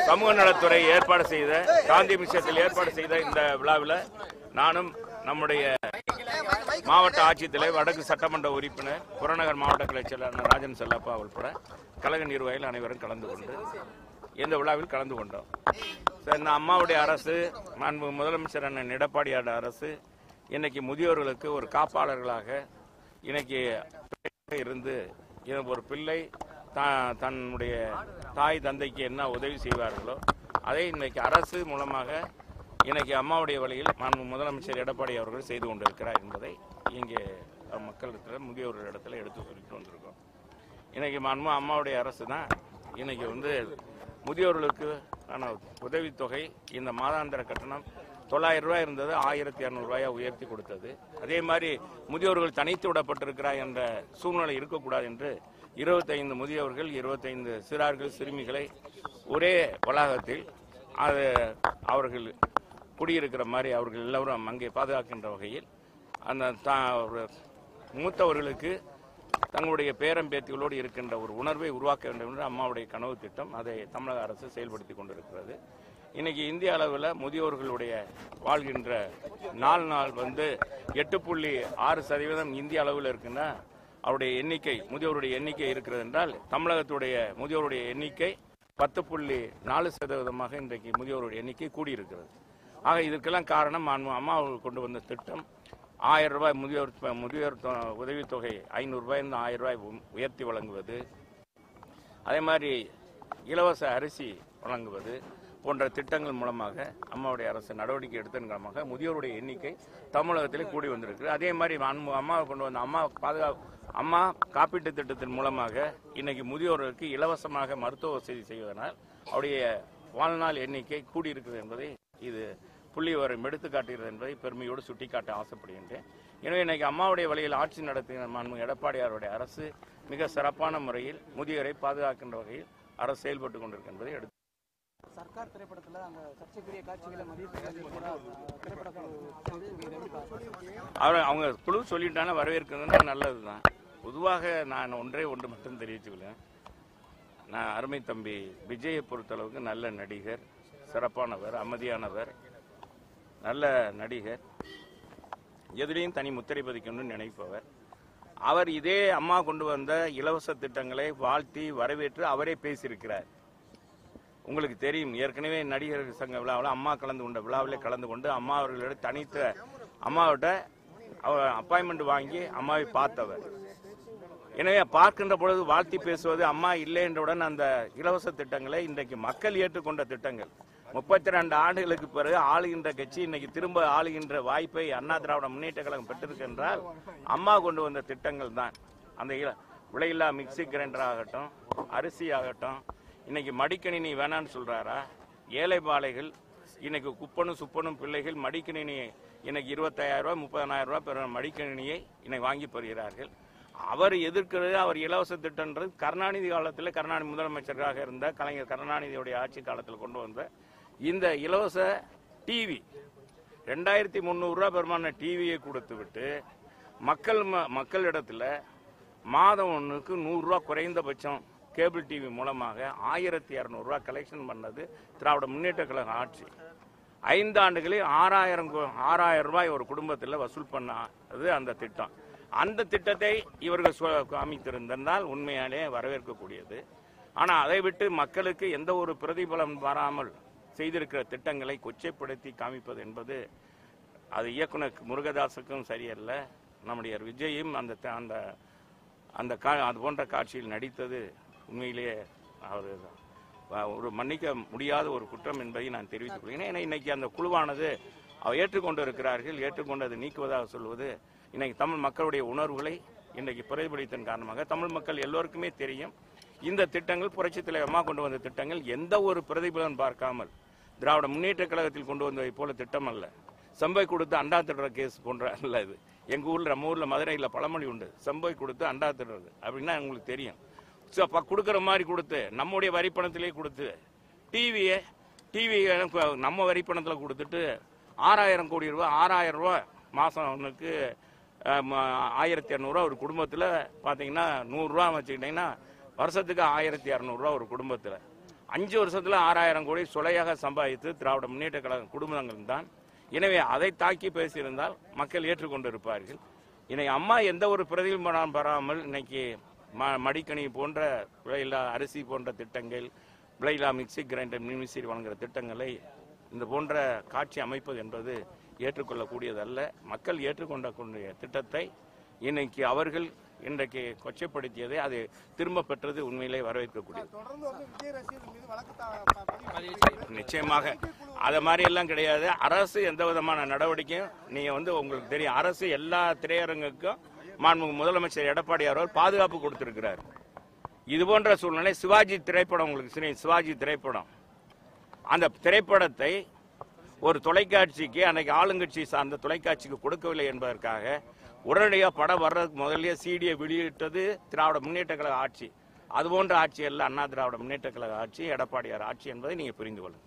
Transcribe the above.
சமூக நலத்துறை ஏற்பாடு செய்த காந்தி மிஷத்தில் ஏற்பாடு செய்த இந்த விழாவில் நானும் நம்முடைய மாவட்ட ஆட்சித்தலைவர் வடக்கு சட்டமன்ற உறுப்பினர் புறநகர் மாவட்ட கிளை செயலாளர் ராஜன் செல்லப்பா உள்பட கழக நிர்வாகிகள் அனைவரும் கலந்து கொண்டு இந்த விழாவில் கலந்து கொண்டோம் சரி, இந்த அம்மாவுடைய அரசு மாண்பு முதலமைச்சர் அண்ணன் எடப்பாடியார் அரசு இன்னைக்கு முதியோர்களுக்கு ஒரு காப்பாளர்களாக இன்னைக்கு இருந்து இது ஒரு பிள்ளை த- தன்னுடைய தாய் தந்தைக்கு என்ன உதவி செய்வார்களோ அதை இன்னைக்கு அரசு மூலமாக இன்னைக்கு அம்மாவுடைய வழியில் மாண்பு முதலமைச்சர் எடப்பாடி அவர்கள் செய்து கொண்டிருக்கிறார் என்பதை இங்கே மக்களிடத்தில் முதியோர்களிடத்தில் எடுத்து சொல்லிட்டு வந்திருக்கோம் இன்னைக்கு மாண்பு அம்மாவுடைய அரசு தான் இன்னைக்கு வந்து முதியோர்களுக்கு ஆன உதவித்தொகை இந்த மாதாந்திர கட்டணம் தொள்ளாயிரம் ரூபாய் இருந்தது ஆயிரத்தி இரநூறுவாயா உயர்த்தி கொடுத்தது அதே மாதிரி முதியோர்கள் தனித்து விடப்பட்டிருக்கிறார் என்ற சூழ்நிலை இருக்கக்கூடாது என்று இருபத்தைந்து முதியோர்கள் இருபத்தைந்து சிறார்கள் சிறுமிகளை ஒரே வளாகத்தில் அது அவர்கள் குடியிருக்கிற மாதிரி அவர்கள் எல்லோரும் அங்கே பாதுகாக்கின்ற வகையில் அந்த தா- ஒரு மூத்தவர்களுக்கு தங்களுடைய பேரம் பேத்திகளோடு இருக்கின்ற ஒரு உணர்வை உருவாக்க வேண்டும் என்று அம்மாவுடைய கனவு திட்டம் அதை தமிழக அரசு செயல்படுத்தி கொண்டிருக்கிறது இன்னைக்கு இந்திய அளவில் முதியோர்களுடைய வாழ்கின்ற நாள் நாள் வந்து எட்டு புள்ளி ஆறு சதவீதம் இந்திய அளவில் இருக்குன்னா அவருடைய எண்ணிக்கை முதியோருடைய எண்ணிக்கை இருக்கிறது என்றால் தமிழகத்துடைய முதியோருடைய எண்ணிக்கை பத்து புள்ளி நாலு சதவீதமாக இன்றைக்கு முதியோருடைய எண்ணிக்கை கூடியிருக்கிறது ஆக இதற்கெல்லாம் காரணம் மாண்பு அம்மா அவர்கள் கொண்டு வந்த திட்டம் ஆயிரம் ரூபாய் முதியோர் முதியோர் தொ- உதவித்தொகை ஐநூறு ரூபாயிலிருந்து ஆயிரம் ரூபாய் உ- உயர்த்தி வழங்குவது அதே மாதிரி இலவச அரிசி வழங்குவது போன்ற திட்டங்கள் மூலமாக அம்மாவுடைய அரசு நடவடிக்கை எடுத்ததன் காரணமாக முதியோருடைய எண்ணிக்கை தமிழகத்திலே கூடி வந்திருக்கு அதே மாதிரி அன்பு அம்மாவை கொண்டு வந்த அம்மா பாதுகாப்பு அம்மா காப்பீட்டு திட்டத்தின் மூலமாக இன்னைக்கு முதியோர்களுக்கு இலவசமாக மருத்துவ வசதி செய்வதனால் அவருடைய வாழ்நாள் எண்ணிக்கை கூடியிருக்கிறது என்பதை இது புள்ளி விவரம் எடுத்து காட்டுகிறது என்பதை பெருமையோடு சுட்டிக்காட்ட ஆசைப்படுகின்றேன் எனவே இன்னைக்கு அம்மாவுடைய வழியில் ஆட்சி நடத்துகிற மாண்பு எடப்பாடியாருடைய அரசு மிக சிறப்பான முறையில் முதியோரை பாதுகாக்கின்ற வகையில் அரசு செயல்பட்டு கொண்டிருக்கின்றதை எடுத்து சர்க்கார் திரைப்படத்துல அந்த சர்ச்சைக்குரிய காட்சிகளை மதியத்துக்கு கூட திரைப்பட குழு இது எப்படி பார்க்கணும்? அவர் அவங்க குழு சொல்லிட்டாங்க வரவேற்கிறதுனா நல்லது தான் பொதுவாக நான் ஒன்றே ஒன்று மட்டும் தெரிவிச்சுக்கிறேன் நான் அருமை தம்பி விஜயை பொறுத்தளவுக்கு நல்ல நடிகர் சிறப்பானவர் அமைதியானவர் நல்ல நடிகர் எதிலையும் தனி முத்திரை பதிக்கணும்னு நினைப்பவர் அவர் இதே அம்மா கொண்டு வந்த இலவச திட்டங்களை வாழ்த்தி வரவேற்று அவரே பேசியிருக்கிறார் உங்களுக்கு தெரியும் ஏற்கனவே நடிகர் சங்க விழாவில் அம்மா கலந்து கொண்ட விழாவிலே கலந்து கொண்டு அம்மா அவர்களிடம் தனித்த அம்மாவிட்ட அவர் அப்பாயின்மெண்ட் வாங்கி அம்மாவை பார்த்தவர் எனவே பார்க்கின்ற பொழுது வாழ்த்தி பேசுவது அம்மா இல்லை என்றவுடன் அந்த இலவச திட்டங்களை இன்றைக்கு மக்கள் ஏற்றுக்கொண்ட திட்டங்கள் முப்பத்தி ரெண்டு ஆண்டுகளுக்கு பிறகு ஆளுகின்ற கட்சி இன்னைக்கு திரும்ப ஆளுகின்ற வாய்ப்பை அண்ணா திராவிட முன்னேற்ற கழகம் பெற்றிருக்கின்றால் அம்மா கொண்டு வந்த திட்டங்கள் தான் அந்த இல- விலையில்லா மிக்சி கிரைண்டர் ஆகட்டும் அரிசி ஆகட்டும் இன்னைக்கு மடிக்கணினி வேணான்னு சொல்றாரா ஏழை பாலைகள் இன்னைக்கு குப்பனும் சுப்பனும் பிள்ளைகள் மடிக்கணினி இன்னைக்கு இருபத்தாயிரம் ரூபாய் முப்பதனாயிரம் ரூபாய் பெறும் மடிக்கணினியை இன்னைக்கு வாங்கி பெறுகிறார்கள் அவர் எதிர்க்கிறது அவர் இலவச திட்டம்ன்றது கருணாநிதி காலத்தில் கருணாநிதி முதலமைச்சராக இருந்த கலைஞர் கருணாநிதியுடைய ஆட்சி காலத்தில் கொண்டு வந்த இந்த இலவச டிவி ரெண்டாயிரத்தி முந்நூறுரூவா பெருமான டிவியை கொடுத்து விட்டு மக்கள் ம- மக்களிடத்துல மாதம் ஒன்றுக்கு நூறுரூவா குறைந்தபட்சம் கேபிள் டிவி மூலமாக ஆயிரத்தி இரநூறுவா கலெக்ஷன் பண்ணது திராவிட முன்னேற்ற கழக ஆட்சி ஐந்து ஆண்டுகளில் ஆறாயிரம் கு- ஆறாயிரம் ரூபாய் ஒரு குடும்பத்தில் வசூல் பண்ணது அந்த திட்டம் அந்த திட்டத்தை இவர்கள் சொ- காமித்திருந்தால் உண்மையாலே வரவேற்கக்கூடியது ஆனால் அதை விட்டு மக்களுக்கு எந்த ஒரு பிரதிபலம் வராமல் செய்திருக்கிற திட்டங்களை கொச்சைப்படுத்தி காமிப்பது என்பது அது இயக்குனர் முருகதாஸுக்கும் சரியல்ல நம்முடைய விஜயும் அந்த த- அந்த அந்த கா அது போன்ற காட்சியில் நடித்தது உண்மையிலேயே அவர் ஒரு மன்னிக்க முடியாத ஒரு குற்றம் என்பதை நான் தெரிவித்துக் கொள்கிறேன் ஏன்னா இன்னைக்கு அந்த குழுவானது அவர் ஏற்றுக்கொண்டு இருக்கிறார்கள் ஏற்றுக்கொண்டு அதை நீக்குவதாக சொல்வது இன்னைக்கு தமிழ் மக்களுடைய உணர்வுகளை இன்றைக்கு பிரதிபலித்தன் காரணமாக தமிழ் மக்கள் எல்லோருக்குமே தெரியும் இந்த திட்டங்கள் புரட்சித் தலைவர் அம்மா கொண்டு வந்த திட்டங்கள் எந்த ஒரு பிரதிபலன் பார்க்காமல் திராவிட முன்னேற்ற கழகத்தில் கொண்டு வந்ததை போல திட்டம் அல்ல செம்பை கொடுத்து அண்டா திடுற கேஸ் போன்ற அல்ல இது எங்க ஊர்ல நம்ம ஊர்ல மதுரையில் பழமொழி உண்டு செம்பை கொடுத்து அண்டா திடுறது அப்படின்னா உங்களுக்கு தெரியும் ஸோ அப்போ கொடுக்குற மாதிரி கொடுத்து நம்முடைய வரி பணத்திலே கொடுத்து டிவியை டிவி நம்ம வரி பணத்தில் கொடுத்துட்டு ஆறாயிரம் கோடி ரூபாய் ஆறாயிரம் ரூபாய் மாதம் ஒன்றுக்கு ஆயிரத்தி இரநூறுவா ஒரு குடும்பத்தில் பார்த்தீங்கன்னா நூறுரூவா வச்சுக்கிட்டிங்கன்னா வருஷத்துக்கு ஆயிரத்தி இரநூறுவா ஒரு குடும்பத்தில் அஞ்சு வருஷத்துல ஆறாயிரம் கோடி சுலையாக சம்பாதித்து திராவிட முன்னேற்ற கழக குடும்பங்கள் தான் எனவே அதை தாக்கி பேசியிருந்தால் மக்கள் ஏற்றுக்கொண்டிருப்பார்கள் இன்னைக்கு அம்மா எந்த ஒரு பிரதிபலனும் பெறாமல் இன்னைக்கு ம மடிக்கணி போன்ற விலையில்லா அரிசி போன்ற திட்டங்கள் விலையில்லா மிக்சி கிரைண்டர் மின்விசிறி வழங்குகிற திட்டங்களை இந்த போன்ற காட்சி அமைப்பது என்பது ஏற்றுக்கொள்ளக்கூடியதல்ல மக்கள் ஏற்றுக்கொண்ட கூடிய திட்டத்தை இன்னைக்கு அவர்கள் இன்றைக்கு கொச்சைப்படுத்தியதை அது திரும்ப பெற்றது உண்மையிலே வரவேற்கக்கூடியது தொடர்ந்து வந்து விஜய் ரசிகர்கள் மீது வழக்கு தா- ப- பதிவு செய்யப்படுகிறது. நிச்சயமாக அது மாதிரி எல்லாம் கிடையாது அரசு எந்த விதமான நடவடிக்கையும் நீங்க வந்து உங்களுக்கு தெரியும் அரசு எல்லா திரையரங்குக்கும் மாண்புமிகு முதலமைச்சர் எடப்பாடி அவர்கள் பாதுகாப்பு கொடுத்திருக்கிறார் இது போன்ற சூழ்நிலை சிவாஜி திரைப்படம் உங்களுக்கு தெரியும், சிவாஜி திரைப்படம் அந்த திரைப்படத்தை ஒரு தொலைக்காட்சிக்கு அன்னைக்கு ஆளுங்கட்சி சார்ந்த தொலைக்காட்சிக்கு கொடுக்கவில்லை என்பதற்காக உடனடியாக படம் வர்றதுக்கு முதல்லயே சிடியை வெளியிட்டது திராவிட முன்னேற்ற கழக ஆட்சி அதுபோன்ற ஆட்சி அல்ல அண்ணா திராவிட முன்னேற்ற கழக ஆட்சி எடப்பாடியார் ஆட்சி என்பதை நீங்க புரிந்து கொள்ளுங்க